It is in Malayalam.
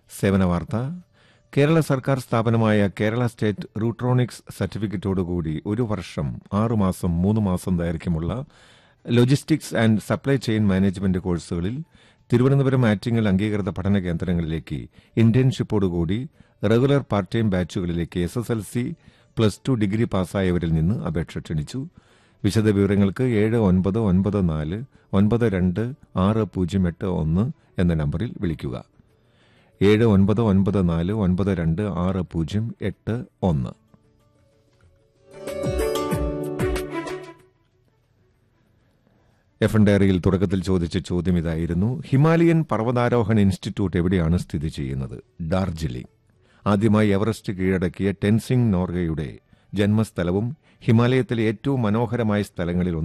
സേവന വാർത്ത കേരള സർക്കാർ സ്ഥാപനമായ കേരള സ്റ്റേറ്റ് റൂട്രോണിക്സ് സർട്ടിഫിക്കറ്റോടുകൂടി ഒരു വർഷം ആറുമാസം മൂന്ന് മാസം ദൈർഘ്യമുള്ള logistics and supply chain management കോഴ്സുകളിൽ തിരുവനന്തപുരം ആറ്റിങ്ങൽ അംഗീകൃത പഠന കേന്ദ്രങ്ങളിലേക്ക് ഇന്റേൺഷിപ്പോടുകൂടി റെഗുലർ പാർട്ട് ടൈം ബാച്ചുകളിലേക്ക് S S L C plus two degree പാസ്സായവരിൽ നിന്ന് അപേക്ഷ ക്ഷണിച്ചു വിശദവിവരങ്ങൾക്ക് ഏഴ് ഒൻപത് ഒൻപത് നാല് ഒൻപത് രണ്ട് ആറ് പൂജ്യം എട്ട് ഒന്ന് എന്ന നമ്പറിൽ വിളിക്കുക ഏഴ് ഒൻപത് ഒൻപത് നാല് ഒൻപത് രണ്ട് ആറ് പൂജ്യം എട്ട് ഒന്ന് എഫ് എൻ ഡയറിയിൽ തുടക്കത്തിൽ ചോദിച്ച ചോദ്യം ഇതായിരുന്നു ഹിമാലയൻ പർവ്വതാരോഹണ ഇൻസ്റ്റിറ്റ്യൂട്ട് എവിടെയാണ് സ്ഥിതി ചെയ്യുന്നത് ഡാർജിലിംഗ് ആദ്യമായി എവറസ്റ്റ് കീഴടക്കിയ ടെൻസിംഗ് നോർഗയുടെ ജന്മസ്ഥലവും ഹിമാലയത്തിലെ ഏറ്റവും മനോഹരമായ സ്ഥലങ്ങളിൽ